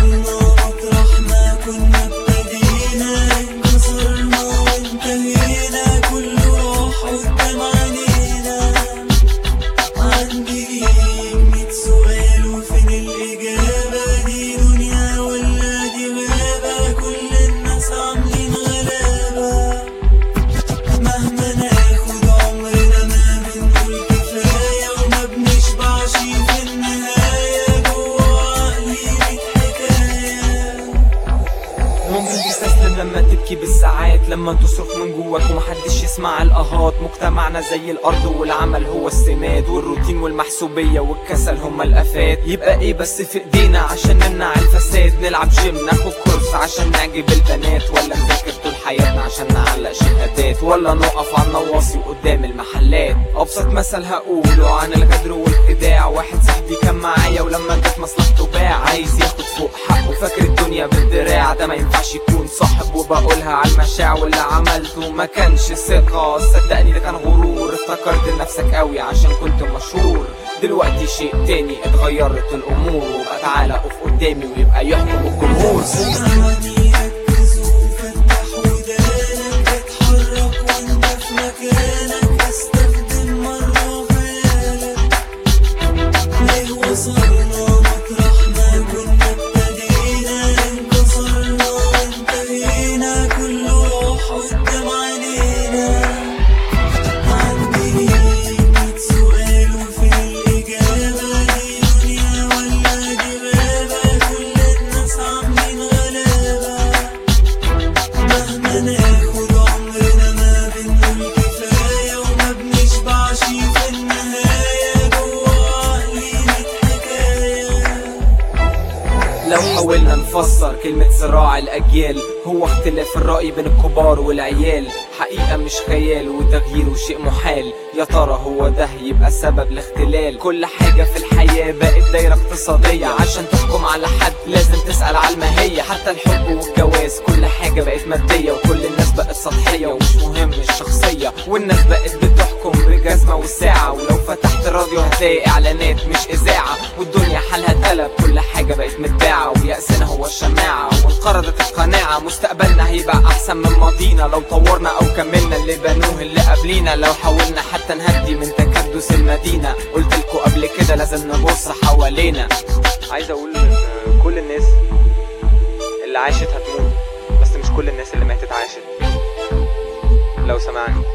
وصلنا مطرح ما كنا ابتدينا انكسرنا وانتهينا كل روح قدام عينينا عندي ليك ميت سؤال وفين الإجابة دي دنيا ولا دي غابة كل الناس عاملين غلابة مهما ناخد عمرنا ما بنقول كفاية وما بنشبعش في النهاية جوا عقلي ميت حكاية ممكن تستسلم لما تبكي بالساعات لما تصرخ من جواك ومحدش يسمع القهات مجتمعنا زي الارض والعمل هو السماد والروتين والمحسوبية والكسل هما الافات يبقى ايه بس في ايدينا عشان نمنع الفساد نلعب جيم ناخد كورس عشان نعجب البنات ولا نذاكر طول حياتنا عشان نعلق شهادات ولا نقف على النواصي قدام المحلات ابسط مثل هقوله عن الغدر والخداع واحد صاحبي كان معايا ولما جت مصلحته باع عايز ياخد فوق حقه فاكر الدنيا بالدراع ده ما ينفعش يكون صاحب وبقولها على المشاع واللي عملته ما كانش ثقة صدقني ده كان غرور افتكرت نفسك قوي عشان كنت مشهور دلوقتي شيء تاني اتغيرت الامور وبقى تعالى اقف قدامي ويبقى يحكم الجمهور سمعني ركز وفتح ودانك اتحرك وانت في مكانك استخدم مرة خيالك ليه وصلنا مطرح ما كنا ابتدينا انكسرنا وانتهينا كل روح قدام عينينا عندي ليك ميت سؤال وفين الإجابة دي دنيا ولا دي غابة كل الناس عاملين غلابة مهما ناخد عمرنا ما بنقول كفاية وما بنشبعش في النهاية جوا عقلي ميت حكاية لو حاولنا نفسر كلمة صراع الأجيال هو اختلاف الرأي بين الكبار والعيال حقيقة مش خيال وتغييره شيء محال يا ترى هو ده يبقى سبب الاختلال كل حاجة في الحياة بقت دايرة اقتصادية عشان تحكم على حد لازم تسأل على الماهية حتى الحب والجواز كل حاجة بقت مادية وكل الناس بقت سطحية ومش مهم الشخصية والناس بقت بتحكم بجزمة والساعة ولو فتحت راديو هتلاقي إعلانات مش إذاعة والدنيا حالها اتقلب كل حاجة بقت متباعة ويأسنا هو الشماعة وانقرضت القناعة مستقبلنا هيبقى أحسن من ماضينا لو طورنا أو كملنا اللي بنوه اللي قبلينا لو حاولنا حتى نهدي من تكدس المدينة قلتلكوا قبل كده لازم نبص حوالينا عايز أقول إن كل الناس اللي عاشت هتموت بس مش كل الناس اللي ماتت عاشت لو سمعني